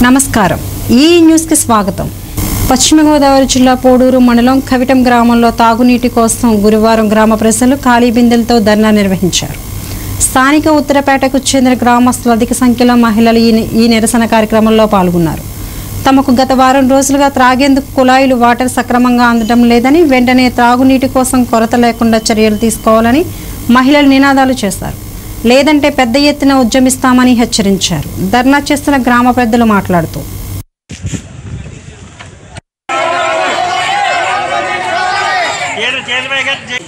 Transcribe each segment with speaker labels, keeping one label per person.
Speaker 1: నమస్కారం ఈ న్యూస్కి స్వాగతం పశ్చిమ గోదావరి జిల్లా పోడూరు మండలం కవిటం గ్రామంలో తాగునీటి కోసం గురువారం గ్రామ ప్రజలు ఖాళీ బిందెలతో ధర్నా నిర్వహించారు స్థానిక ఉత్తరపేటకు చెందిన గ్రామస్తులు అధిక సంఖ్యలో మహిళలు ఈ ఈ నిరసన కార్యక్రమంలో పాల్గొన్నారు తమకు గత వారం రోజులుగా త్రాగేందుకు కుళాయిలు వాటర్ సక్రమంగా అందడం లేదని వెంటనే త్రాగునీటి కోసం కొరత లేకుండా చర్యలు తీసుకోవాలని మహిళలు నినాదాలు చేశారు లేదంటే పెద్ద ఎత్తున ఉద్యమిస్తామని హెచ్చరించారు ధర్నా చేస్తున్న గ్రామ పెద్దలు మాట్లాడుతూ
Speaker 2: ఏడు చేతి పైగా చే-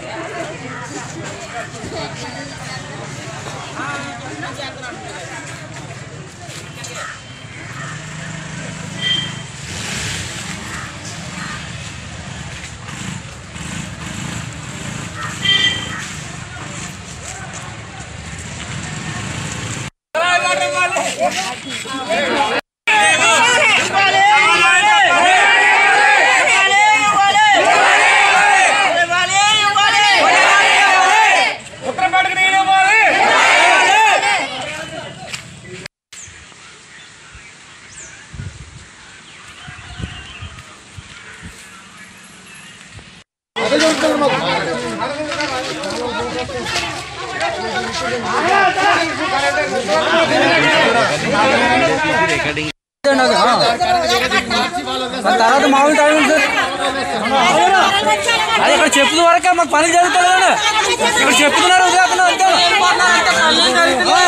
Speaker 3: దాని తర్వాత మామూలు తాగండి సార్ అది ఇక్కడ చెప్పుల వరకే మాకు పని జరుగుతుంది కదా ఇక్కడ చెప్తున్నారు వదిలేస్తున్నారు అంతే ఆ.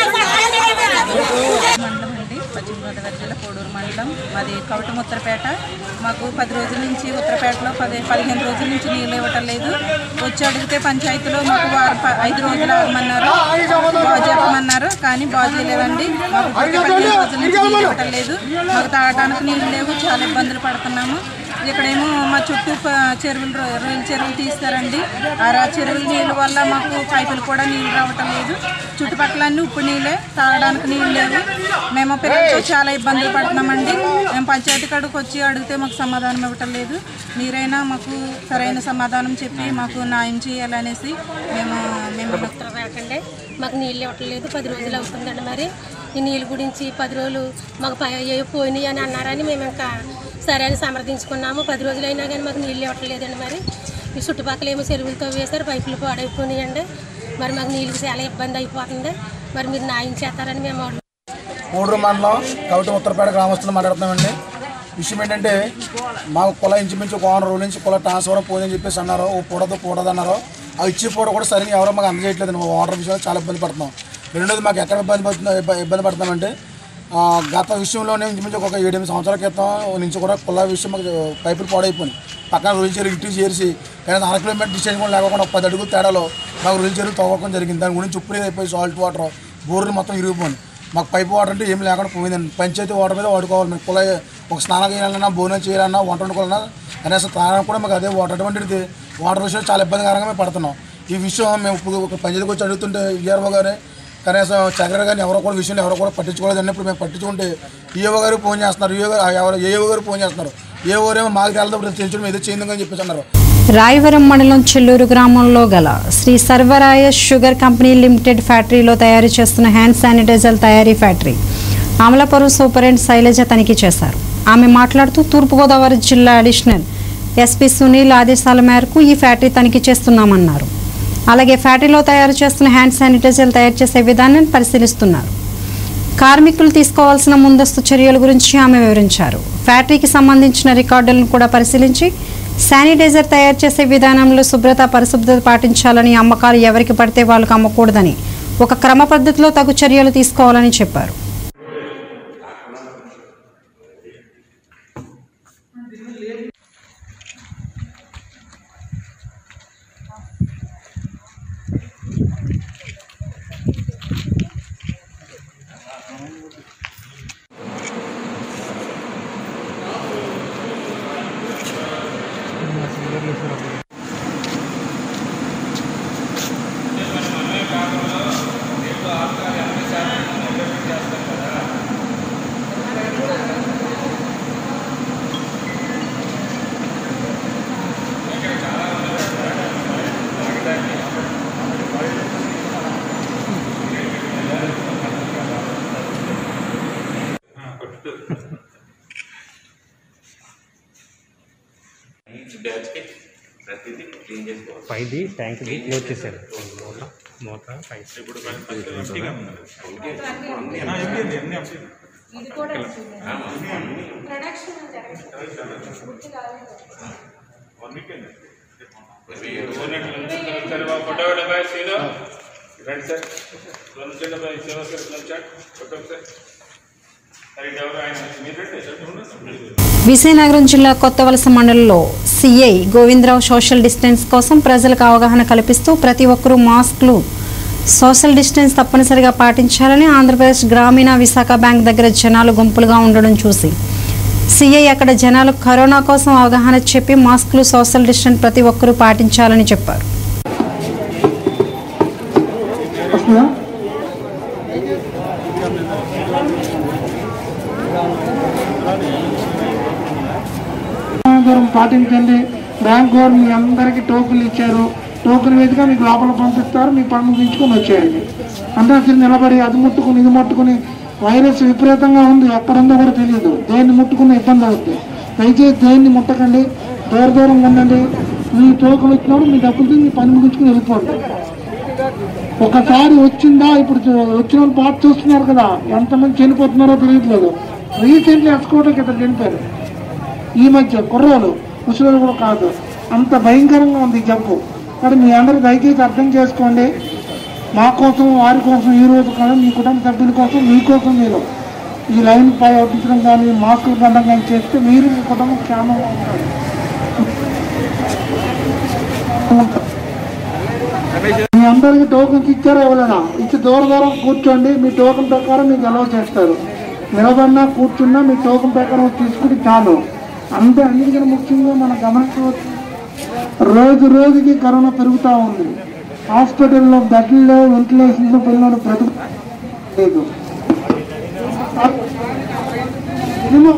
Speaker 4: మండలం అండి పశ్చిమ గోదావరి జిల్లా కోడూరు మండలం మాది కవటం ఉత్తరపేట మాకు పది రోజుల నుంచి ఉత్తరపేటలో పది పదిహేను రోజుల నుంచి నీళ్ళు ఇవ్వటం లేదు వచ్చి అడిగితే పంచాయతీలో మాకు వారం ప- ఐదు రోజులు ఆగమన్నారు బాగు చెప్పమన్నారు కానీ బాగు చేయలేదండి మాకు ఇప్పటికే పదిహేను రోజుల నుంచి నీళ్ళు ఇవ్వటం లేదు మాకు తాగడానికి నీళ్ళు లేవు చాలా ఇబ్బందులు పడుతున్నాము ఇక్కడేమో మా చుట్టూ ప- చెరువులు రొ- రొయ్యల చెరువులు తీస్తారండి ఆ రా చెరువుల నీళ్ళ వల్ల మాకు పైపులు కూడా నీళ్ళు రావటం లేదు చుట్టుపక్కల అన్ని ఉప్పు నీళ్ళే తాగడానికి నీళ్ళు లేవు మేము పిల్లలతో చాలా ఇబ్బందులు పడుతున్నామండి మేము పంచాయతీ కాడికి వచ్చి అడిగితే మాకు సమాధానం ఇవ్వటం లేదు మీరైనా మాకు సరైన సమాధానం చెప్పి మాకు న్యాయం చేయాలనేసి మేము మేము
Speaker 5: రాకండి మాకు నీళ్ళు ఇవ్వట్లేదు పది రోజులు అవుతుందండి మరి ఈ నీళ్ళ గురించి పది రోజులు మాకు ప- ఏ పోయినాయి అని అన్నారని మేము ఇంకా సరే అని సమర్థించుకున్నాము పది రోజులు అయినా కానీ మాకు నీళ్ళు ఇవ్వట్లేదండి మరి ఈ చుట్టుపక్కల ఏమో చెరువులతో వేశారు పైపులు పాడైపోయినాయండి మరి మాకు నీళ్ళకి చాలా ఇబ్బంది అయిపోతుంది మరి మీరు న్యాయం చేస్తారని మేము అడుగు-
Speaker 6: మూడు మండలం కవిట ఉత్తరపేట గ్రామస్తులు మాట్లాడుతున్నామండి విషయం ఏంటంటే మా కుల ఇంచుమించు ఒక వారం రోజుల నుంచి కుల ట్రాన్స్ఫర్ పోయిందని చెప్పేసి అన్నారు ఓ పూడదు పూడదు అన్నారు ఆ ఇచ్చే పూట కూడా సరిగ్గా ఎవరో మాకు అందజేయట్లేదు వాటర్ విషయంలో చాలా ఇబ్బంది పడుతున్నాం రెండోది మాకు ఎక్కడ ఇబ్బంది పడుతుందో ఇబ్బ- ఇబ్బంది పడుతున్నామంటే ఆ, గత విషయంలోనే ఇంచుమించు ఒక ఏడెనిమిది సంవత్సరాల క్రితం నుంచి కూడా కుల విషయం మాకు పైపులు పాడైపోయింది పక్కన రొయ్యల చెరువు ఇటు చేసి కనీసం అర కిలోమీటర్ డిస్టెన్స్ కూడా లేకుండా ఒక పది అడుగులు తేడాలో మాకు రొయ్యల చెరువు తవ్వకం జరిగింది దాని గురించి ఉప్పు నీరు అయిపోయి సాల్ట్ వాటర్ బోర్లు మొత్తం ఇరిగిపోయింది మాకు పైప్ వాటర్ అంటే ఏం లేకుండా పోయిందండి పంచాయతీ వాటర్ మీద వాడుకోవాలి మేము కుల ఒక స్నానం చేయాలన్నా భోజనం చేయాలన్నా వంట వండుకోవాలన్నా కనీసం తాగడానికి కూడా మాకు అదే వాటర్ అటువంటిది వాటర్ విషయంలో చాలా ఇబ్బందికరంగా మేము పడుతున్నాం ఈ విషయం మేము ఇప్పుడు ఒక పంచాయతీకి వచ్చి అడుగుతుంటే ఈఆర్ఓ గారే కనీసం చక్ర గారిని ఎవరో కూడా విషయంలో ఎవరో కూడా పట్టించుకోలేదు అన్నప్పుడు మేము పట్టించుకుంటే ఈఓ గారు ఫోన్ చేస్తున్నారు ఈఓ గారు ఎవరు ఏఓ గారు ఫోన్ చేస్తున్నారు ఏ ఊరేమో మాకు తెలదు తెలియడం ఏదో చేయిందని అని చెప్పేసి అన్నారు
Speaker 1: రాయవరం మండలం చెల్లూరు గ్రామంలో గల Shri Sarvaraya sugar company limited ఫ్యాక్టరీలో తయారు చేస్తున్న హ్యాండ్ శానిటైజర్ తయారీ ఫ్యాక్టరీ అమలాపురం సూపరింట్ శైలజ తనిఖీ చేశారు ఆమె మాట్లాడుతూ తూర్పుగోదావరి జిల్లా అడిషనల్ ఎస్పీ సునీల్ ఆదేశాల మేరకు ఈ ఫ్యాక్టరీ తనిఖీ చేస్తున్నామన్నారు అలాగే ఫ్యాక్టరీలో తయారు చేస్తున్న హ్యాండ్ శానిటైజర్ తయారు చేసే విధానాన్ని పరిశీలిస్తున్నారు కార్మికులు తీసుకోవాల్సిన ముందస్తు చర్యల గురించి ఆమె వివరించారు ఫ్యాక్టరీకి సంబంధించిన రికార్డులను కూడా పరిశీలించి శానిటైజర్ తయారు చేసే విధానంలో శుభ్రత పరిశుభ్రత పాటించాలని అమ్మకాలు ఎవరికి పడితే వాళ్ళకు అమ్మకూడదని ఒక క్రమ పద్ధతిలో తగు చర్యలు తీసుకోవాలని చెప్పారు
Speaker 7: బ్యాచ్కి ప్రతిదీ క్లీన్ చేసుకోవాలి
Speaker 2: పైది ట్యాంక్ది క్లోజ్ చేశారు మూత మూత పైప్
Speaker 7: ఇప్పుడు ఎంటీగా ఉంది
Speaker 8: ఫోటో డబ్బా సీను రండి సార్ రెండు చిన్న సేవ సార్ సార్ ఫోటో సార్ సరే ఎవరు ఆయన మీరు రండి సార్
Speaker 1: విజయనగరం జిల్లా కొత్తవలస మండలంలో సిఐ గోవిందరావు సోషల్ డిస్టెన్స్ కోసం ప్రజలకు అవగాహన కల్పిస్తూ ప్రతి ఒక్కరూ మాస్క్లు సోషల్ డిస్టెన్స్ తప్పనిసరిగా పాటించాలని ఆంధ్రప్రదేశ్ గ్రామీణ విశాఖ బ్యాంక్ దగ్గర జనాలు గుంపులుగా ఉండడం చూసి సిఐ అక్కడ జనాలు కరోనా కోసం అవగాహన చెప్పి మాస్కులు సోషల్ డిస్టెన్స్ ప్రతి ఒక్కరూ పాటించాలని చెప్పారు
Speaker 9: దూరం పాటించండి బ్యాంక్ వారు మీ అందరికీ టోకెన్లు ఇచ్చారు టోకెన్ మీదుగా మీకు లోపల పంపిస్తారు మీ పని ముగించుకొని వచ్చేయండి అందరూ వచ్చి నిలబడి అది ముట్టుకుని ఇది ముట్టుకుని వైరస్ విపరీతంగా ఉంది ఎక్కడ ఉందో కూడా తెలియదు దేన్ని ముట్టుకున్న ఇబ్బంది అవుతుంది దయచేసి దేన్ని ముట్టకండి దూర దూరం ఉండండి మీ టోకెన్ ఇచ్చినప్పుడు మీ డబ్బులతో మీ పని ముగించుకుని వెళ్ళిపోండి ఒకసారి వచ్చిందా ఇప్పుడు చూ- వచ్చిన వాళ్ళు పాట చూస్తున్నారు కదా ఎంతమంది చనిపోతున్నారో తెలియట్లేదు రీసెంట్లీ ఎక్స్కోవడానికి ఇద్దరు చనిపోయారు ఈ మధ్య కుర్రోలు ముసలి కూడా కాదు అంత భయంకరంగా ఉంది ఈ జబ్బు మరి మీ అందరూ దయచేసి అర్థం చేసుకోండి మా కోసం వారి కోసం ఈ రోజు కాదు మీ కుటుంబ సభ్యుల కోసం మీకోసం మీరు ఈ లైన్ పై అవుపించడం కానీ మాస్కులు పండడం కానీ చేస్తే మీరు మీ కుటుంబం క్షేమంగా ఉంటారు మీ అందరికి టోకెన్స్ ఇచ్చారా ఎవరైనా ఇచ్చి దూర దూరం కూర్చోండి మీ టోకెన్ ప్రకారం మీకు అలౌ చేస్తారు నిలబడినా కూర్చున్నా మీ టోకెన్ ప్రకారం తీసుకుంటే చాలు అంతే అన్నిటికన్నా ముఖ్యంగా మనం గమనించవచ్చు రోజు రోజుకి కరోనా పెరుగుతూ ఉంది హాస్పిటల్లో బెడ్లో వెంటిలేషన్లో పిల్లలు బ్రతుకు లేదు మినిమం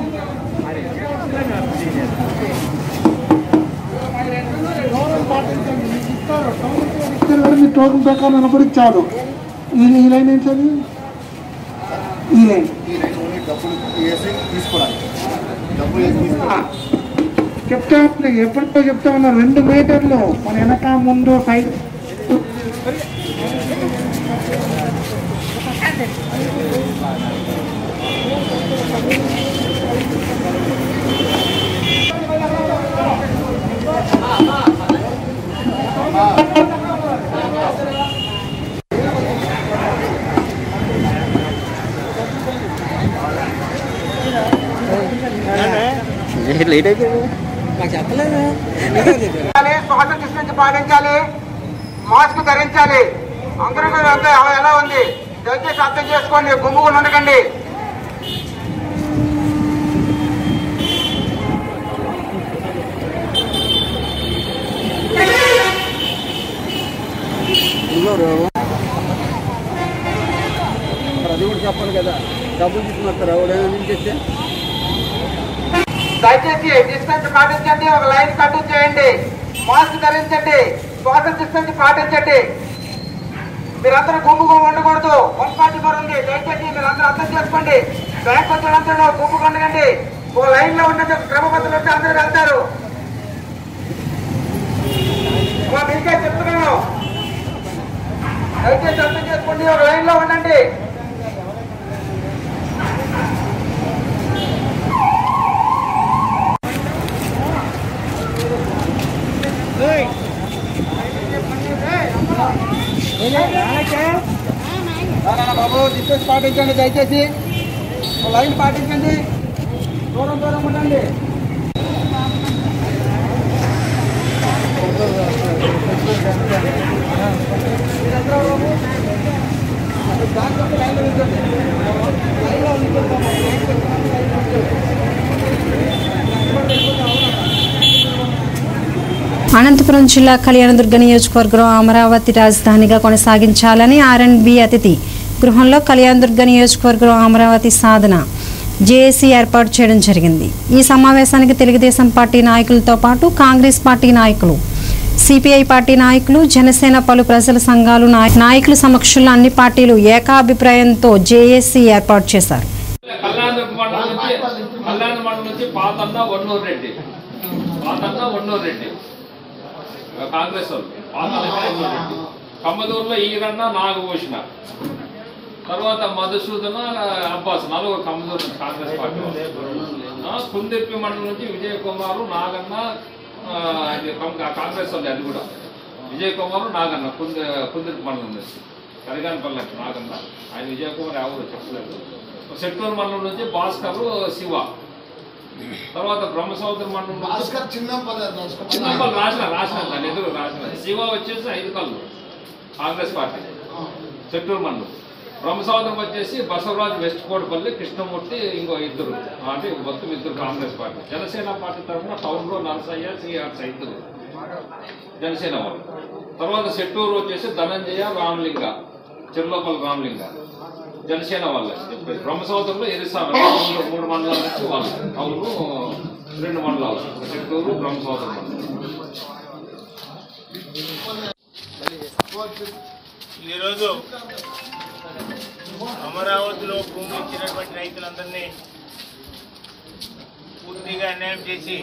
Speaker 9: ఇచ్చారు కదా మీ టోకెన్ ప్రకారం నిలబడి చాలు ఈ ఈ లైన్ ఏంటి అది ఈ లైన్ ఆ, చెప్తా ఉన్నా, ఎప్పటికో చెప్తా ఉన్నా రెండు మీటర్లు మన వెనక ముందు సైడ్
Speaker 10: సోషల్ డిస్టెన్స్ పాటించాలి మాస్క్ ధరించాలి అందరూ కూడా అంతా ఎలా ఉంది దయచేసి అర్థం చేసుకోండి గుమ్ముకుని ఉండకండి
Speaker 9: అది కూడా చెప్పాలి కదా డబ్బులు తీసుకున్నారు ఎవడైనా చేస్తే
Speaker 10: దయచేసి డిస్టెన్స్ పాటించండి ఒక లైన్ కట్టు చేయండి మాస్క్ ధరించండి సోషల్ డిస్టెన్స్ పాటించండి మీరందరూ గుంపు గుంపు ఉండకూడదు వన్ ఫార్టీ ఫోర్ ఉంది దయచేసి మీరందరూ అర్థం చేసుకోండి బ్యాంక్ వచ్చినందరూ గుంపు ఉండకండి ఒక లైన్ లో ఉండండి క్రమబద్ధంలో ఉంటే అందరూ వెళ్తారు మా మీకే చెప్తున్నాను దయచేసి అర్థం చేసుకోండి ఒక లైన్ లో ఉండండి బాబు డిస్టెన్స్ పాటించండి దయచేసి ఒక లైన్ పాటించండి దూరం దూరం ఉండండి
Speaker 1: అనంతపురం జిల్లా కళ్యాణదుర్గ నియోజకవర్గం అమరావతి రాజధానిగా కొనసాగించాలని ఆర్ఎండ్బి అతిథి గృహంలో కళ్యాణదుర్గ నియోజకవర్గం అమరావతి సాధన జేఏసీ ఏర్పాటు చేయడం జరిగింది ఈ సమావేశానికి తెలుగుదేశం పార్టీ నాయకులతో పాటు కాంగ్రెస్ పార్టీ నాయకులు సిపిఐ పార్టీ నాయకులు జనసేన పలు ప్రజల సంఘాలు నాయ- నాయకుల సమక్షంలో అన్ని పార్టీలు ఏకాభిప్రాయంతో జేఏసీ ఏర్పాటు చేశారు
Speaker 8: కళ్యాణ మండలం నుంచి కళ్యాణ మండలం నుంచి పాతన్న వన్నూరు రెడ్డి పాతన్న వన్నూరు రెడ్డి కాంగ్రెస్ వాళ్ళు పాతన్న వన్నూరు రెడ్డి కమ్మదూరులో ఈరన్న నాగభూషణ తర్వాత మధుసూదన అబ్బాస్ నలుగురు కమ్మదూరు కాంగ్రెస్ పార్టీ వాళ్ళు. ఆ, కుందిర్పి మండలం నుంచి విజయ్ కుమారు నాగన్న ఆ, ఇది కం- కాంగ్రెస్ వాళ్ళు అది కూడా విజయ్ కుమారు నాగన్న కుంది కుందిర్పి మండలం నుంచి కరిగానపల్లి నాగన్న ఆయన విజయ్ కుమార్ ఎవరు చెప్పలేదు సెట్టూరు మండలం నుంచి భాస్కర్ శివ తర్వాత బ్రహ్మసముద్ర మండలం నుంచి చిన్నప్పటి రాసిన రాసిన దాని ఎదురు రాసిన శివ వచ్చేసి ఐదు కళ్ళు కాంగ్రెస్ పార్టీ చెట్టూరు మండలం బ్రహ్మసముద్రం వచ్చేసి బసవరాజు వెస్ట్ కోటపల్లి కృష్ణమూర్తి ఇంకో ఇద్దరు అంటే మొత్తం ఇద్దరు కాంగ్రెస్ పార్టీ జనసేన పార్టీ తరఫున టౌన్లో నరసయ్య సిఆర్స్ ఇద్దరు జనసేన వాళ్ళు తర్వాత సెట్టూరు వచ్చేసి ధనంజయ రామలింగ చిర్లోపల్లి రామలింగ జనసేన వాళ్ళే బ్రహ్మసముద్రంలో ఎరిసామె మూడు మూడు మండలాల నుంచి వాళ్ళు అవును రెండు మండలాలు చిత్తూరు బ్రహ్మసముద్రం మండలం
Speaker 11: ఈరోజు అమరావతిలో భూమి ఇచ్చినటువంటి రైతులందరినీ పూర్తిగా అన్యాయం చేసి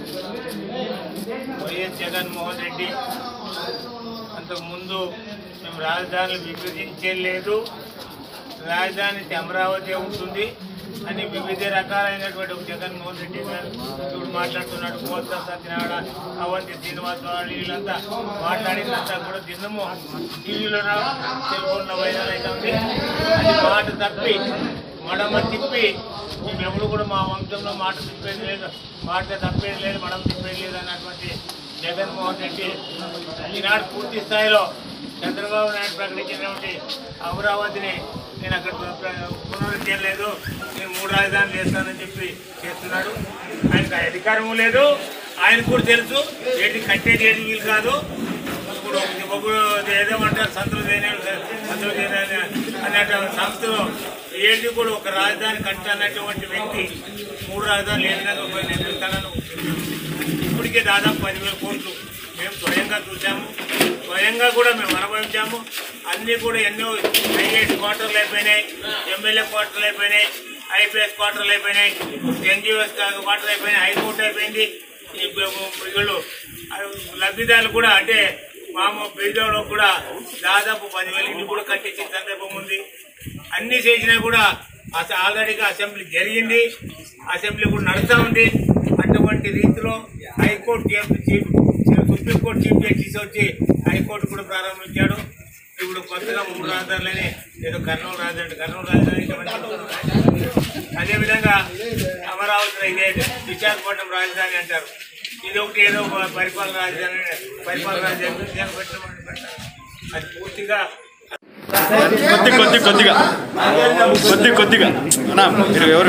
Speaker 11: వైఎస్ జగన్మోహన్ రెడ్డి అంతకుముందు మేము రాజధానిని విభజించే లేదు రాజధాని అమరావతి ఉంటుంది అని వివిధ రకాలైనటువంటి ఒక జగన్మోహన్ రెడ్డి గారు ఇప్పుడు మాట్లాడుతున్నాడు మోత్స సత్యనారాయణ అవంతి శ్రీనివాస్ వాళ్ళు వీళ్ళంతా మాట్లాడిందంతా కూడా దినము టీవీలో సెల్ ఫోన్లో వైరల్ అవుతుంది అది మాట తప్పి మడమ తిప్పి మేము ఎప్పుడు కూడా మా వంశంలో మాట తిప్పేది లేదు మాట తప్పేది లేదు మడమ తిప్పేది లేదు అన్నటువంటి జగన్మోహన్ రెడ్డి ఈనాడు పూర్తి స్థాయిలో చంద్రబాబు నాయుడు ప్రకటించినటువంటి అమరావతిని నేను అక్కడ పునరుద్ధరించలేదు నేను మూడు రాజధానులు చేస్తానని చెప్పి చేస్తున్నాడు ఆయనకు అధికారం లేదు ఆయన కూడా తెలుసు ఏంటి కట్టేది ఏది వీలు కాదు ఇప్పుడు ఒకడు ఏదేమంటారు సంతులు సంతులు అన్నట్టు సంస్థలో ఏది కూడా ఒక రాజధాని కట్టనటువంటి వ్యక్తి మూడు రాజధానులు ఏ విధంగా పోయి నిర్మిస్తానని ఇప్పటికే దాదాపు పదివేల కోట్లు మేము స్వయంగా చూసాము స్వయంగా కూడా మేము అనుభవించాము అన్నీ కూడా ఎన్నో ఐఏఎస్ క్వార్టర్లు అయిపోయినాయి ఎమ్మెల్యే క్వార్టర్లు అయిపోయినాయి ఐపీఎస్ క్వార్టర్లు అయిపోయినాయి ఎన్జిఓఎస్ క్వార్టర్ అయిపోయినాయి హైకోర్టు అయిపోయింది ఈ వీళ్ళు లబ్ధిదారులు కూడా అంటే మామ బీజంలో కూడా దాదాపు పదివేల ఇల్లు కూడా కట్టించిన సందర్భం ఉంది అన్ని చేసినా కూడా అసలు ఆల్రెడీగా అసెంబ్లీ జరిగింది అసెంబ్లీ కూడా నడుస్తూ ఉంది అటువంటి రీతిలో high court chief chief supreme court chief justice వచ్చి హైకోర్టు కూడా ప్రారంభించాడు ఇప్పుడు కొత్తగా మూడు రాజధానులని ఏదో కర్నూలు రాజధాని కర్నూలు రాజధాని అదేవిధంగా అమరావతి ఇదే విశాఖపట్నం రాజధాని అంటారు ఇది ఒకటి ఏదో ఒక పరిపాలన రాజధాని పరిపాలన రాజధాని విశాఖపట్నం అని పెడతారు. అది పూర్తిగా
Speaker 12: కొద్ది కొద్ది కొద్దిగా కొద్ది కొద్దిగా అన్నా మీరు ఎవరు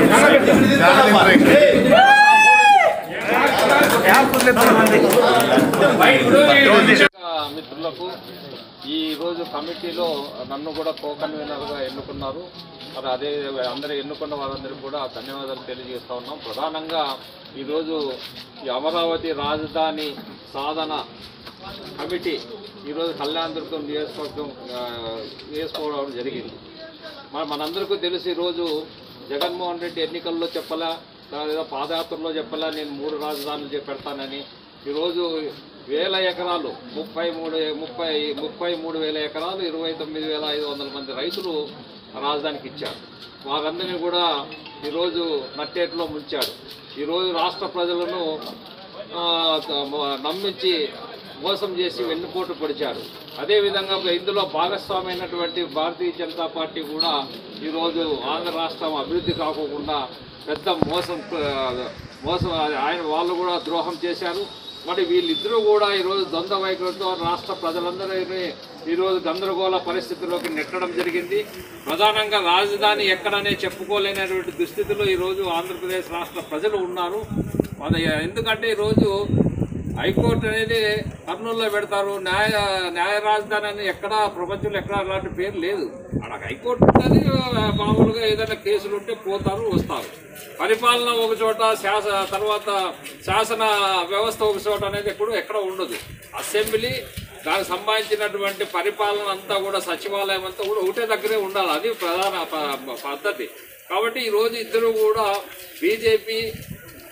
Speaker 8: మిత్రులకు ఈ రోజు కమిటీలో నన్ను కూడా కో కన్వీనర్గా ఎన్నుకున్నారు మరి అదే అందరూ ఎన్నుకున్న వారందరికీ కూడా ధన్యవాదాలు తెలియజేస్తా ఉన్నాం ప్రధానంగా ఈరోజు ఈ అమరావతి రాజధాని సాధన కమిటీ ఈరోజు కళ్యాణదుర్గం నియోజకవర్గం ఆ, వేసుకోవడం జరిగింది మరి మనందరికీ తెలుసు ఈరోజు జగన్మోహన్ రెడ్డి ఎన్నికల్లో చెప్పలా లేదా పాదయాత్రలో చెప్పలా నేను మూడు రాజధానులు చే- పెడతానని ఈరోజు వేల ఎకరాలు ముప్పై మూడు ముప్పై ముప్పై మూడు వేల ఎకరాలు ఇరవై తొమ్మిది వేల ఐదు వందల మంది రైతులు రాజధానికి ఇచ్చారు వారందరినీ కూడా ఈరోజు నట్టేట్లో ముంచాడు ఈరోజు రాష్ట్ర ప్రజలను ఆ, త- నమ్మించి మోసం చేసి వెన్నుపోటు పొడిచారు అదేవిధంగా ఇందులో భాగస్వామి అయినటువంటి భారతీయ జనతా పార్టీ కూడా ఈరోజు ఆంధ్ర రాష్ట్రం అభివృద్ధి కాకోకుండా పెద్ద మోసం ఆ, మోసం ఆయన వాళ్ళు కూడా ద్రోహం చేశారు మరి వీళ్ళిద్దరూ కూడా ఈరోజు ద్వంద్వ వైఖరితో రాష్ట్ర ప్రజలందరినీ ఈరోజు గందరగోళ పరిస్థితుల్లోకి నెట్టడం జరిగింది ప్రధానంగా రాజధాని ఎక్కడనే చెప్పుకోలేనటువంటి దుస్థితిలో ఈరోజు ఆంధ్రప్రదేశ్ రాష్ట్ర ప్రజలు ఉన్నారు మన ఎందుకంటే ఈరోజు హైకోర్టు అనేది కర్నూలులో పెడతారు న్యాయ న్యాయ రాజధాని అని ఎక్కడా ప్రపంచంలో ఎక్కడా అలాంటి పేరు లేదు అక్కడ హైకోర్టు ఉంటుంది మామూలుగా ఏదైనా కేసులు ఉంటే పోతారు వస్తారు పరిపాలన ఒక చోట శాస తర్వాత శాసన వ్యవస్థ ఒక చోట అనేది ఎప్పుడు ఎక్కడ ఉండదు అసెంబ్లీ దానికి సంబంధించినటువంటి పరిపాలన అంతా కూడా సచివాలయం అంతా కూడా ఒకటే దగ్గరే ఉండాలి అది ప్రధాన ప- పద్ధతి కాబట్టి ఈరోజు ఇద్దరు కూడా బీజేపీ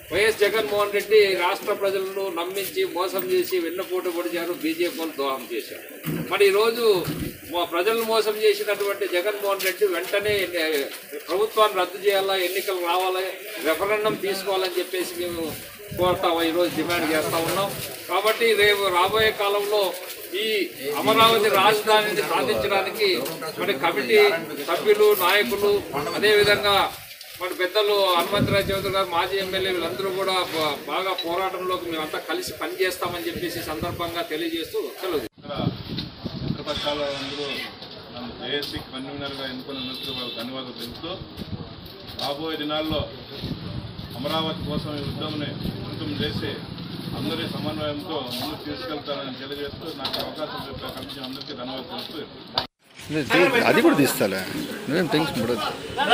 Speaker 8: వైఎస్ జగన్మోహన్ రెడ్డి రాష్ట్ర ప్రజలను నమ్మించి మోసం చేసి వెన్నుపోటు పొడిచారు బీజేపీ వాళ్ళు దోహం చేశారు మరి ఈరోజు మా ప్రజలను మోసం చేసినటువంటి జగన్మోహన్ రెడ్డి వెంటనే ఎన్ని- ప్రభుత్వాన్ని రద్దు చేయాలా ఎన్నికలు రావాలి రెఫరెండం తీసుకోవాలని చెప్పేసి మేము కోరుతా ఈరోజు డిమాండ్ చేస్తా ఉన్నాం కాబట్టి రేపు రాబోయే కాలంలో ఈ అమరావతి రాజధానిని సాధించడానికి మరి కమిటీ సభ్యులు నాయకులు అదేవిధంగా మన పెద్దలు హనుమంతరావు చౌదరి గారు మాజీ ఎమ్మెల్యే వీళ్ళందరూ కూడా బా- బాగా పోరాటంలోకి మేమంతా కలిసి పనిచేస్తామని చెప్పేసి ఈ సందర్భంగా తెలియజేస్తూ సెలవు
Speaker 13: మిత్రపక్షాల అందరూ నన్ను జేఏసీ కన్వీనర్గా ఎన్నుకున్నందుకు వాళ్ళకి ధన్యవాదాలు తెలుపుతూ రాబోయే దినాల్లో అమరావతి కోసం ఈ ఉద్యమని ఉద్యమం చేసి అందరి సమన్వయంతో ముందుకు తీసుకెళ్తానని తెలియజేస్తూ నాకు ఈ అవకాశం చెప్పే కమిషన్ అందరికీ ధన్యవాదాలు తెలుపుతూ
Speaker 12: అది కూడా తీస్తాలే నువ్వేం టెన్షన్ పడద్దు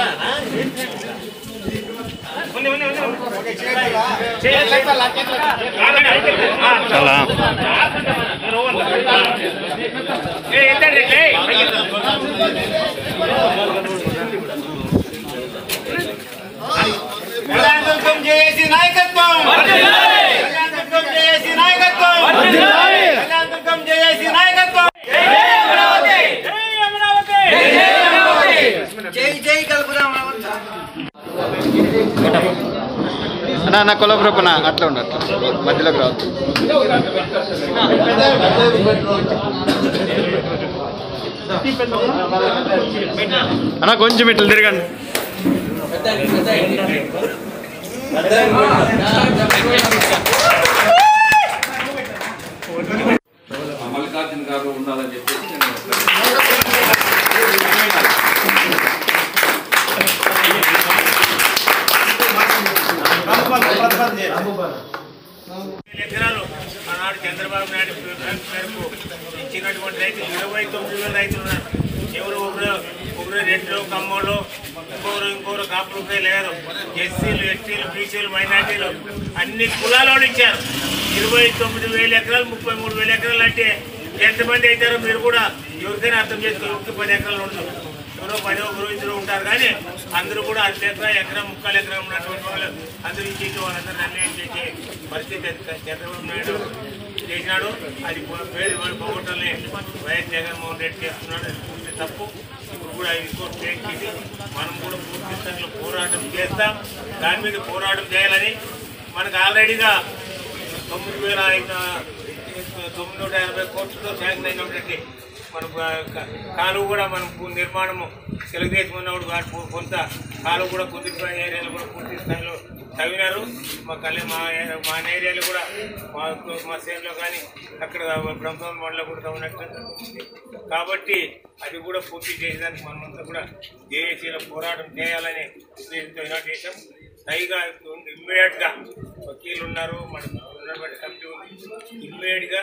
Speaker 12: చాలా
Speaker 11: కళ్యాణదుర్గం జేఏసీ నాయకత్వం కళ్యాణదుర్గం జేఏసీ నాయకత్వం కళ్యాణదుర్గం జేఏసీ నాయకత్వం జై జై కలుపుదాం
Speaker 12: అన్నా నా కొలబ్రపన అట్లా ఉండు అట్లా మధ్యలోకి రావద్దు అన్నా కొంచెం ఇట్లా తిరగండి
Speaker 8: మల్లికార్జున గారు ఉండాలని చెప్పేసి నేను
Speaker 11: ఎకరాలు ఆనాడు చంద్రబాబు నాయుడు పిలుపు మేరకు ఇచ్చినటువంటి రైతులు ఇరవై తొమ్మిది వేల రైతులు ఉన్నారు ఎవరు ఒకరు ఒకరు రెడ్లు కమ్మోళ్ళు ఇంకొకరు ఇంకొకరు కాపులపై లేరు ఎస్సీలు ఎస్టీలు బీసీలు మైనార్టీలు అన్ని కులాల వాళ్ళు ఇచ్చారు ఇరవై తొమ్మిది వేల ఎకరాలు ముప్పై మూడు వేల ఎకరాలు అంటే ఎంతమంది అవుతారో మీరు కూడా ఎవరికైనా అర్థం చేసుకోవాలి ఒకటి పది ఎకరాలు ఉండదు ఎవరో పది ఒకరు ఇద్దరు ఉంటారు కానీ అందరూ కూడా అర్ధ ఎకరా ఎకరా ముక్కాలు ఎకరా ఉన్నటువంటి వాళ్ళు అందరూ ఇచ్చేసి వాళ్ళందరూ నిర్ణయం చేసే పరిస్థితి అది చంద్రబాబు నాయుడు చేసినాడు అది పో- పేరు వాళ్ళు పోగొట్టాలని వైఎస్ జగన్మోహన్ రెడ్డి చేస్తున్నాడు అది పూర్తి తప్పు ఇప్పుడు కూడా ఇది కోర్టు కేసు చేసి మనం కూడా పూర్తి స్థాయిలో పోరాటం చేస్తాం దాని మీద పోరాటం చేయాలని మనకు ఆల్రెడీగా తొమ్మిది వేల ఐదు తొమ్మిది నూట ఎనభై కోట్లతో శాంక్షన్ అయినటువంటి మన కాలువ కూడా మనం పు- నిర్మాణము తెలుగుదేశం ఉన్నప్పుడు వాటి పు- కొంత కాలువ కూడా కుదిరిపోయిన ఏరియాలు కూడా పూర్తి స్థాయిలో తవ్వినారు మా కళ్యాణ మా ఏ- మా ఏరియాలో కూడా మా మా సేన్లో కానీ అక్కడ బ్రహ్మం వాళ్ళలో కూడా తవ్వినట్టు ఉంది. కాబట్టి అది కూడా పూర్తి చేసేదానికి మనమంతా కూడా జేఏసీలో పోరాటం చేయాలని ఉద్దేశంతో ఈనాడు చేశాం పైగా ఇమ్మీడియట్ గా వకీలు ఉన్నారు మన ఉన్నటువంటి కమిటీ ఉంది ఇమ్మీడియట్ గా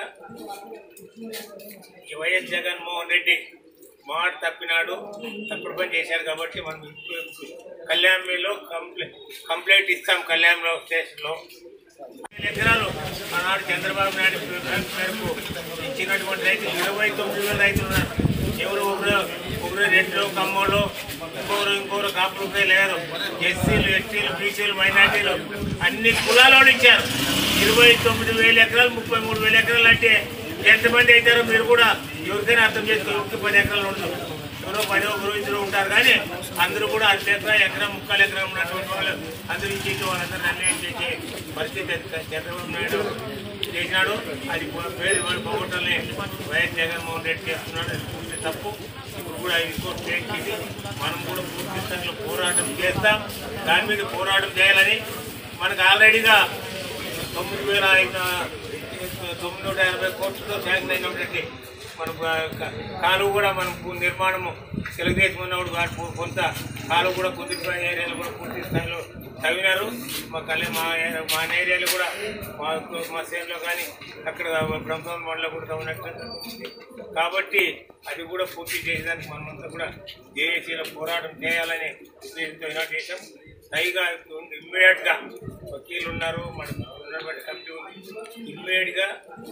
Speaker 11: ఈ వైఎస్ జగన్మోహన్ రెడ్డి మాట తప్పినాడు తప్పుడు పని చేశారు కాబట్టి మనం ఇప్పుడు కళ్యాణ్లో కంప్లైంట్ కంప్లైంట్ ఇస్తాం కళ్యాణ్లో స్టేషన్లో ఎకరాలు ఆనాడు చంద్రబాబు నాయుడు పిలుపు మేరకు ఇచ్చినటువంటి రైతులు ఇరవై తొమ్మిది వేల రైతులు ఉన్నారు ఎవరు ఒకరు ఒకరు రెడ్లు కమ్మోళ్ళు ఇంకొకరు ఇంకొకరు కాపులపై లేరు ఎస్సీలు ఎస్టీలు బీసీలు మైనార్టీలు అన్ని కులాల వాళ్ళు ఇచ్చారు ఇరవై తొమ్మిది వేల ఎకరాలు ముప్పై మూడు వేల ఎకరాలు అంటే ఎంతమంది అవుతారో మీరు కూడా ఎవరికైనా అర్థం చేసుకోవాలి ఒకటి పది ఎకరాలు ఉండదు ఎవరో పది ఒకరు ఇద్దరు ఉంటారు కానీ అందరూ కూడా అర్ధ ఎకరా ఎకరా ముక్కాలు ఎకరా ఉన్నటువంటి వాళ్ళు అందరూ ఇచ్చేసి వాళ్ళందరూ నిర్ణయం చేసే పరిస్థితి అది చంద్రబాబు నాయుడు చేసినాడు అది పో- పేరు వాళ్ళు పోగొట్టాలని వైఎస్ జగన్మోహన్ రెడ్డి చేస్తున్నాడు అది పూర్తి తప్పు ఇప్పుడు కూడా ఇది కోర్టు కేసు చేసి మనం కూడా పూర్తి స్థాయిలో పోరాటం చేస్తాం దాని మీద పోరాటం చేయాలని మనకు ఆల్రెడీగా తొమ్మిది వేల ఐదు తొమ్మిది నూట ఎనభై కోట్లతో శాంక్షన్ అయినటువంటి మన కాలువ కూడా మనం పు- నిర్మాణము తెలుగుదేశం ఉన్నప్పుడు వాటి పు- కొంత కాలువ కూడా కుదిరిపోయిన ఏరియాలు కూడా పూర్తి స్థాయిలో తవ్వినారు మా కళ్యాణ మా ఏ- మా ఏరియాలో కూడా మా మా సేన్లో కానీ అక్కడ బ్రహ్మం వాళ్ళలో కూడా తవ్వినట్టు ఉంది. కాబట్టి అది కూడా పూర్తి చేసేదానికి మనమంతా కూడా జేఏసీలో పోరాటం చేయాలని ఉద్దేశంతో ఈనాడు చేశాం పైగా ఇమ్మీడియట్ గా వకీలు ఉన్నారు మన ఉన్నటువంటి కమిటీ ఉంది ఇమ్మీడియట్ గా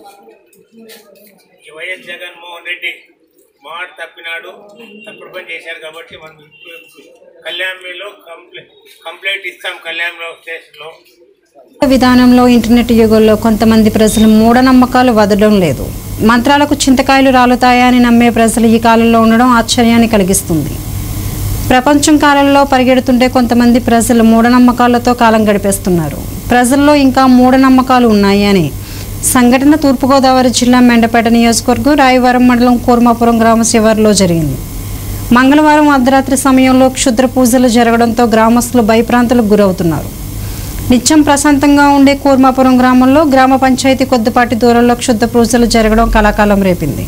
Speaker 11: ఈ వైఎస్ జగన్మోహన్ రెడ్డి మాట తప్పినాడు తప్పుడు పని చేశారు కాబట్టి మనం ఇప్పుడు కళ్యాణ్లో కంప్లైంట్ కంప్లైంట్ ఇస్తాం కళ్యాణ్లో స్టేషన్లో
Speaker 1: విధానంలో ఇంటర్నెట్ యుగంలో కొంతమంది ప్రజలు మూఢనమ్మకాలు వదలడం లేదు మంత్రాలకు చింతకాయలు రాలుతాయా అని నమ్మే ప్రజలు ఈ కాలంలో ఉండడం ఆశ్చర్యాన్ని కలిగిస్తుంది ప్రపంచం కాలంలో పరిగెడుతుంటే కొంతమంది ప్రజలు మూఢనమ్మకాలతో కాలం గడిపేస్తున్నారు ప్రజల్లో ఇంకా మూఢనమ్మకాలు ఉన్నాయి అని సంఘటన తూర్పుగోదావరి జిల్లా మెండపేట నియోజకవర్గం రాయవరం మండలం కూర్మాపురం గ్రామ శివారులో జరిగింది మంగళవారం అర్ధరాత్రి సమయంలో క్షుద్ర పూజలు జరగడంతో గ్రామస్తులు భయప్రాంతులకు గురవుతున్నారు నిత్యం ప్రశాంతంగా ఉండే కూర్మాపురం గ్రామంలో గ్రామ పంచాయతీ కొద్దిపాటి దూరంలో క్షుద్ర పూజలు జరగడం కలాకాలం రేపింది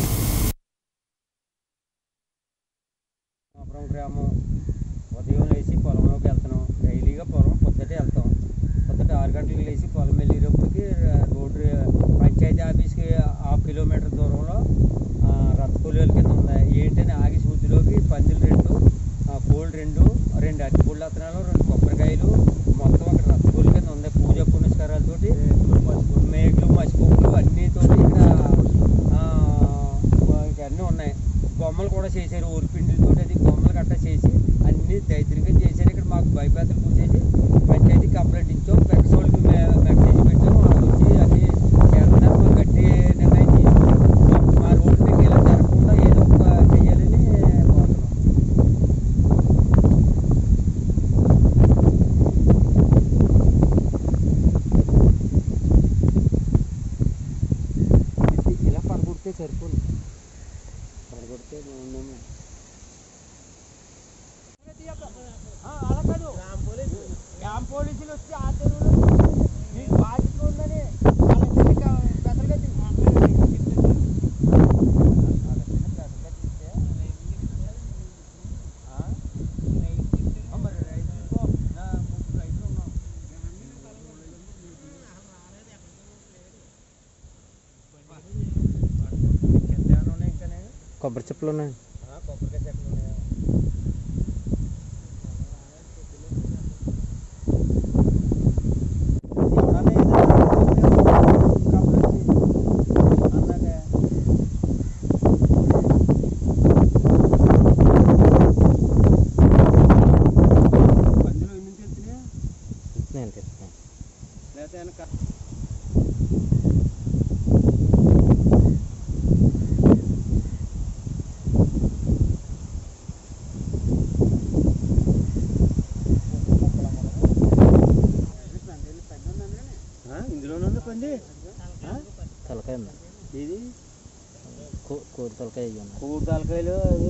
Speaker 14: అపురం గ్రామం ఉదయం లేచి పొలంలోకి వెళ్తున్నాం డైలీగా పొలం పొద్దుటే వెళ్తాం పొద్దుట ఆరు గంటలకు లేచి పొలం వెళ్ళేటప్పటికి రోడ్డు పంచాయతీ ఆఫీస్కి హాఫ్ కిలోమీటర్ దూరంలో ఆ, రథకూలీల కింద ఉంది ఏంటని ఆగి సూతిలోకి పందులు రెండు ఆ, కోళ్ళు రెండు రెండు అరటిపూళ్ళు అత్తనాలు రెండు కొబ్బరికాయలు మొత్తం అక్కడ రథకూలి కింద ఉంది పూజ పునస్కారాలతోటి మేకలు మసిపొక్కులు అన్నీతోటి ఇక్కడ ఆ, ఇంకా అన్నీ ఉన్నాయి బొమ్మలు కూడా చేశారు ఊరిపిండితో అది బొమ్మలు గట్రా చేసి అన్ని దైత్రికంగా చేశారు ఇక్కడ మాకు భయపేదలు కూర్చేసి పంచాయతీ కంప్లైంట్ ఇచ్చాం పెక్సోళ్ళకి మెసేజ్ పెట్టాం వాళ్ళు వచ్చి అన్ని చేస్తున్నారు మాకు గట్టి నిర్ణయం తీసుకున్నాం మా రోడ్డు మీకు ఇలా జరగకుండా ఏదో ఒక చేయాలని కోరుతున్నాం ఇది ఇలా పడగొడితే సరిపోదు పడగొడితే మేము అలా కాదు క్యాంప్ పోలీసులు వచ్చి ఆ తెరువులో మీకు బాధ్యత ఉందని వాళ్ళందరినీ క- పెద్దలుగా తీ- ఆ? ఆ, మరి రైతులకో, నా ముగ్గురు రైతులు ఉన్నాం. కింద ఏమైనా ఉన్నాయి ఇంకానే?
Speaker 2: కొబ్బరి చెప్పులు ఉన్నాయి
Speaker 14: ఆ, కొబ్బరికాయ చెట్లు ఉన్నాయా? ఎవడన్నా ఏదైనా కంప్లైంట్ అన్నాక పందులు ఎన్ని నుంచి వెళ్తున్నాయి
Speaker 2: నేను తెస్తాను
Speaker 14: లేకపోతే వెనక ఇందులోనే పంది
Speaker 2: తలకాయ ఉంది
Speaker 14: ఇది
Speaker 2: కూ- కూర తలకాయ ఇవి ఉన్నాయి
Speaker 14: కూడు తలకాయలు అదే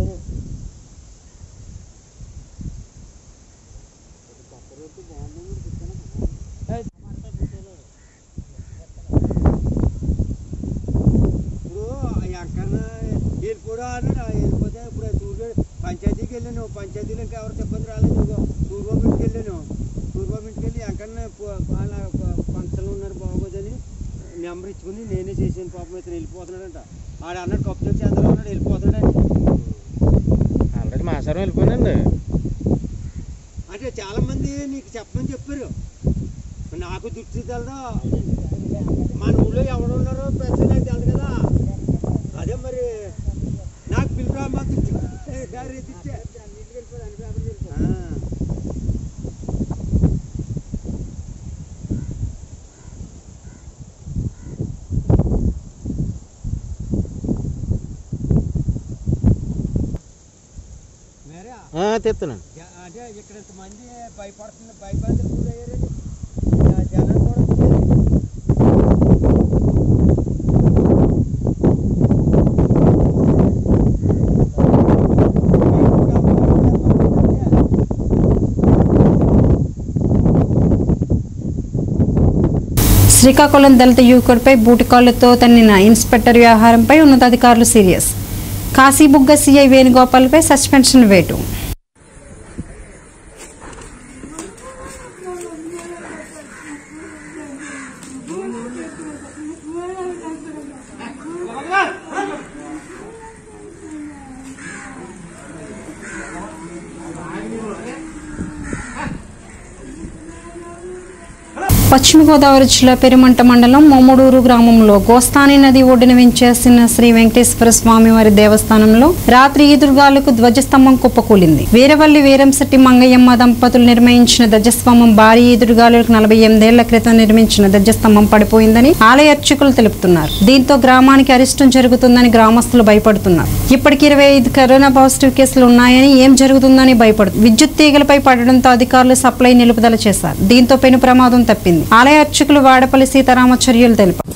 Speaker 14: ఇప్పుడు ఎక్కడ వెళ్ళిపోవడం అన్నాడు ఆ వెళ్ళిపోతే ఇప్పుడు సూర్యుడు పంచాయతీకి వెళ్ళాను పంచాయతీలో ఇంకా ఎవరికి ఇబ్బంది రాలేదు ఇదిగో సూర్యబాబు ఇంటికి వెళ్ళాను సూర్యబాబు ఇంటికి వెళ్ళి ఎక్కడ వాళ్ళ ఫంక్షన్లు ఉన్నారు బాగోదని నెంబర్ ఇచ్చుకుని నేనే చేసాను పాపం ఇతను వెళ్ళిపోతున్నాడంట ఆడ అన్నాడు కప్పు తెచ్చి అందులో ఉన్నాడు వెళ్ళిపోతున్నాడు
Speaker 2: ఆల్రెడీ మాసారం వెళ్ళిపోయానండి
Speaker 14: అంటే చాలా మంది నీకు చెప్పమని చెప్పారు నాకు దృష్టి తెలదా మన ఊళ్ళో ఎవరు ఉన్నారో ప్రశ్న నాకు తెలదు కదా అదే మరి నాకు పిలుపురా మా దృష్టి గారి ఎత్తిచ్చే. ఆ. మేరా
Speaker 2: తెస్తున్నాను
Speaker 14: జ- అంటే ఇక్కడ ఇంతమంది భయపడుతుంది భయపడుతుంది గురయ్యారని జ- జనం కూడా వచ్చారు.
Speaker 1: శ్రీకాకుళం దళిత యువకుడిపై బూటికాళ్లతో తన్నిన ఇన్స్పెక్టర్ వ్యవహారంపై ఉన్నతాధికారులు సీరియస్ కాశీబుగ్గ సీఐ వేణుగోపాల్పై సస్పెన్షన్ వేటు పశ్చిమ గోదావరి జిల్లా పెరుమంట మండలం మొమ్మడూరు గ్రామంలో గోస్తాని నది ఒడ్డున వెంచేసిన శ్రీ వెంకటేశ్వర స్వామి వారి దేవస్థానంలో రాత్రి ఈదురుగాలకు ధ్వజస్తంభం కుప్పకూలింది వీరవల్లి వీరంశెట్టి మంగయ్యమ్మ దంపతులు నిర్మించిన ధ్వజస్తంభం భారీ ఈదురుగాలులకు నలభై ఎనిమిదేళ్ల క్రితం నిర్మించిన ధ్వజస్తంభం పడిపోయిందని ఆలయ అర్చకులు తెలుపుతున్నారు దీంతో గ్రామానికి అరిష్టం జరుగుతుందని గ్రామస్తులు భయపడుతున్నారు ఇప్పటికి ఇరవై ఐదు కరోనా పాజిటివ్ కేసులు ఉన్నాయని ఏం జరుగుతుందని భయపడుతుంది విద్యుత్ తీగలపై పడడంతో అధికారులు సప్లై నిలుపుదల చేశారు దీంతో పెను ప్రమాదం తప్పింది ఆలయ అర్చకులు వాడపల్లి సీతారామచర్యలు తెలిపారు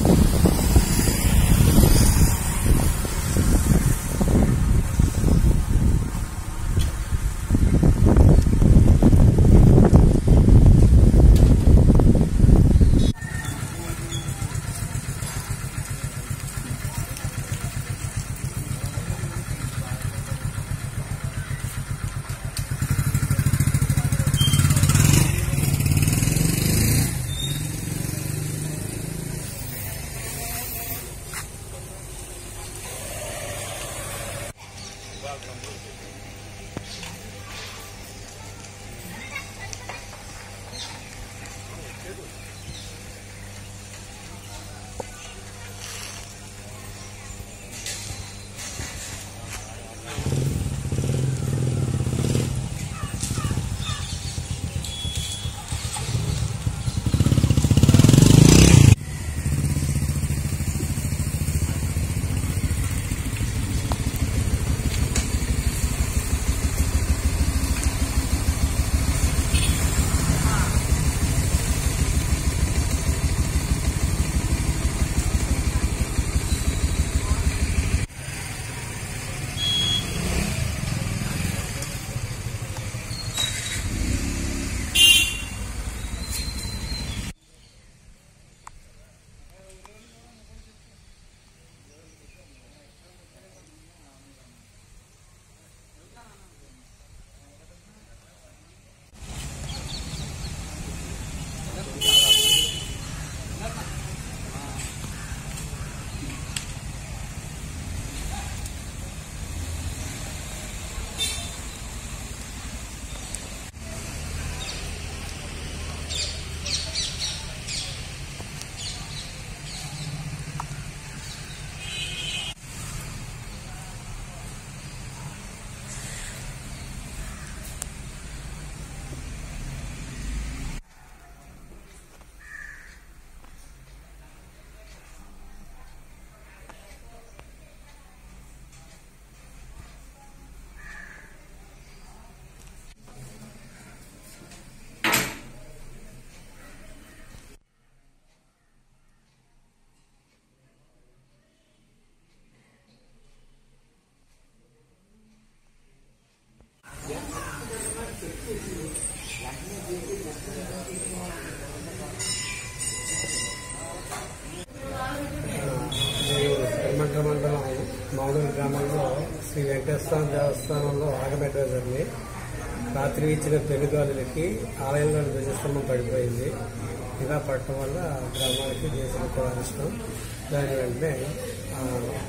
Speaker 15: హనుమంత మండలం మామూలు గ్రామంలో శ్రీ వెంకటేశ్వర దేవస్థానంలో ఆగబెట్టేదాన్ని రాత్రి ఇచ్చిన పెనుగాలులకి ఆలయంలో ధ్వజస్తంభం పడిపోయింది ఇలా పడటం వల్ల గ్రామానికి దేశం కూడా నష్టం దాని వెంటనే ఆ,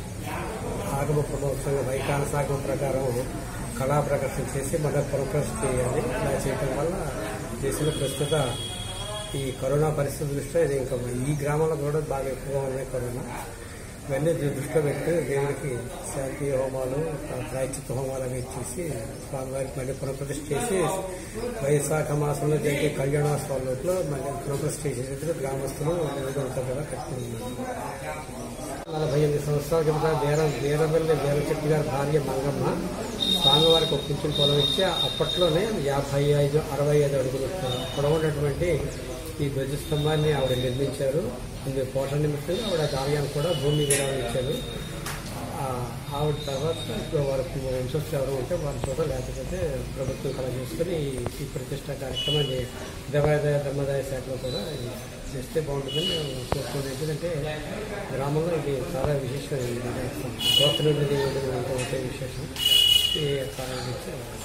Speaker 15: ఆగమ ప్రమోత్సవం వైకాల సాగం ప్రకారం కళా ప్రదర్శన చేసి మళ్ళీ పునఃప్రతిష్ఠ చేయాలి ఇలా చేయటం వల్ల దేశంలో ప్రస్తుత ఈ కరోనా పరిస్థితి దృష్ట్యా ఇది ఇంకా ఈ గ్రామంలో కూడా బాగా ఎక్కువగా ఉన్నాయి కరోనా ఇవన్నీ దృ- దృష్టిలో పెట్టి దేవుడికి శాంతి హోమాలు ప్రాయచిత్త హోమాలు అవి చేసి స్వామివారికి మళ్ళీ పునఃప్రతిష్ఠ చేసి వైశాఖ మాసంలో జరిగే కళ్యాణోత్సవాల లోపల మళ్ళీ పునఃప్రతిష్ఠ చేసేందుకు గ్రామస్తులు నివేదికలు కూడా కట్టుకుంటున్నారు నలభై ఎనిమిది సంవత్సరాల కింద వీర వీరవల్లి వీరచెట్టు గారి భార్య మంగమ్మ స్వామివారికి ఒక పింఛన్ పొలం ఇచ్చి అప్పట్లోనే యాభై ఐదు అరవై ఐదు అడుగులు పొడవున్నటువంటి ఈ ధ్వజస్తంభాన్ని ఆవిడ నిర్మించారు ఇందుకు పోషణ నిమిత్తంగా ఆవిడ కార్యానికి కూడా భూమి విరాళం ఇచ్చారు ఆ, ఆవిడ తర్వాత ఇప్పుడు వారికి వంశస్థులు ఎవరు ఉంటే వాళ్ళ కూడా లేకపోతే ప్రభుత్వం కళ చేసుకుని ఈ- ఈ ప్రతిష్ట కార్యక్రమాన్ని దేవాదాయ ధర్మదాయ శాఖలో కూడా ఇది చేస్తే బాగుంటుందని నేను కోరుకుంటున్నాను ఎందుకంటే గ్రామంలో ఇది చాలా విశేషమైనది గోత్ర నుండి ఒకటే విశేషం ఈ కారణం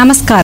Speaker 1: నమస్కారం